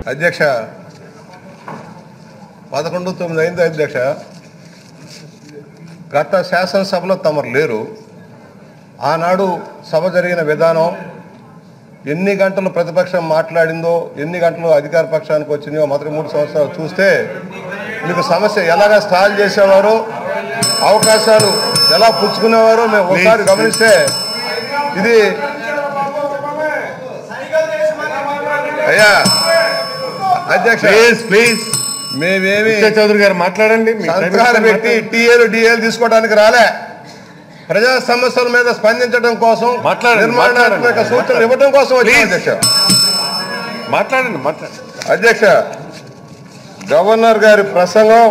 అధ్యక్ష పదకొండు తొమ్మిది అయింది అధ్యక్ష గత శాసనసభలో తమరు లేరు ఆనాడు సభ జరిగిన విధానం ఎన్ని గంటలు ప్రతిపక్షం మాట్లాడిందో ఎన్ని గంటలు అధికార పక్షానికి వచ్చినాయో మొదటి మూడు సంవత్సరాలు చూస్తే మీకు సమస్య ఎలాగ స్టాల్ చేసేవారో అవకాశాలు ఎలా పుచ్చుకునేవారో మేము ఒకసారి గమనిస్తే ఇది అయ్యా అధ్యక్ష ప్లీజ్ ప్లీజ్ మేమేమి చౌదరి గారు మాట్లాడండి మీ టైం సంతకాలు ఇస్తాను, పెట్టి టీఏలు డిఏలు తీసుకోవడానికి రాలే ప్రజా సమస్యల మీద స్పందించడం కోసం మాట్లాడండి, నిర్మాణాత్మక మాట్లాడండి. సూచనలు ఇవ్వడం కోసం వచ్చాం Please. అధ్యక్ష మాట్లాడండి మాట్లాడండి అధ్యక్ష గవర్నర్ గారి ప్రసంగం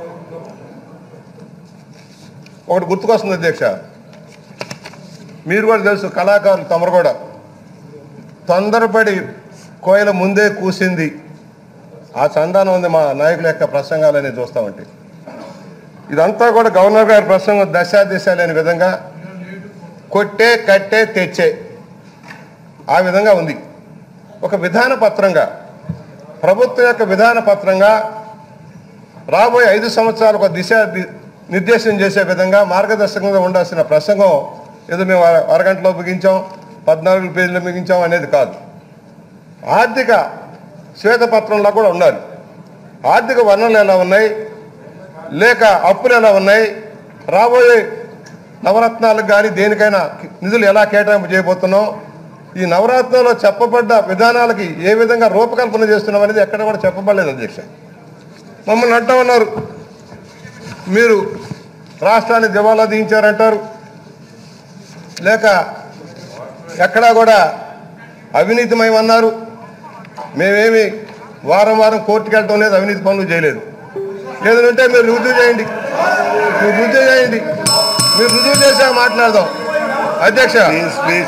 ఒకటి గుర్తుకొస్తుంది అధ్యక్ష మీరు కూడా తెలుసు కళాకారులు తమరు కూడా తొందరపడి కోయిల ముందే కూసింది ఆ చందానం ఉంది మా నాయకుల యొక్క ప్రసంగాలని చూస్తామంటే ఇదంతా కూడా గవర్నర్ గారి ప్రసంగం దశ దిశ లేని విధంగా కొట్టే కట్టే తెచ్చే ఆ విధంగా ఉంది ఒక విధాన పత్రంగా ప్రభుత్వం యొక్క విధాన పత్రంగా రాబోయే ఐదు సంవత్సరాలు ఒక దిశ ది- నిర్దేశం చేసే విధంగా మార్గదర్శకంగా ఉండాల్సిన ప్రసంగం ఏదో మేము అర- అరగంటలో ముగించాం పద్నాలుగు పేజీలు ముగించాం అనేది కాదు ఆర్థిక శ్వేతపత్రంలో కూడా ఉండాలి ఆర్థిక వనరులు ఎలా ఉన్నాయి లేక అప్పులు ఎలా ఉన్నాయి రాబోయే నవరత్నాలకు కానీ దేనికైనా నిధులు ఎలా కేటాయింపు చేయబోతున్నాం ఈ నవరత్నాల్లో చెప్పబడ్డ విధానాలకి ఏ విధంగా రూపకల్పన చేస్తున్నాం అనేది ఎక్కడ కూడా చెప్పబడలేదు అధ్యక్ష మమ్మల్ని అంటా ఉన్నారు మీరు రాష్ట్రాన్ని దివాలా దించారంటారు లేక ఎక్కడా కూడా అవినీతిమయమన్నారు మేమేమి వారం వారం కోర్టుకు వెళ్ళటం లేదు అవినీతి పనులు చేయలేదు లేదంటే మీరు రుజువు చేయండి మీరు రుజువు చేయండి మీరు రుజువు చేసా మాట్లాడదాం అధ్యక్ష ప్లీజ్ ప్లీజ్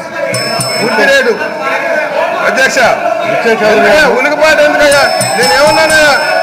గుర్తిరేడు అధ్యక్ష చౌదరి గారు. ఉలికిపాటు ఎందుకయ్యా నేను ఏమన్నానయ్యా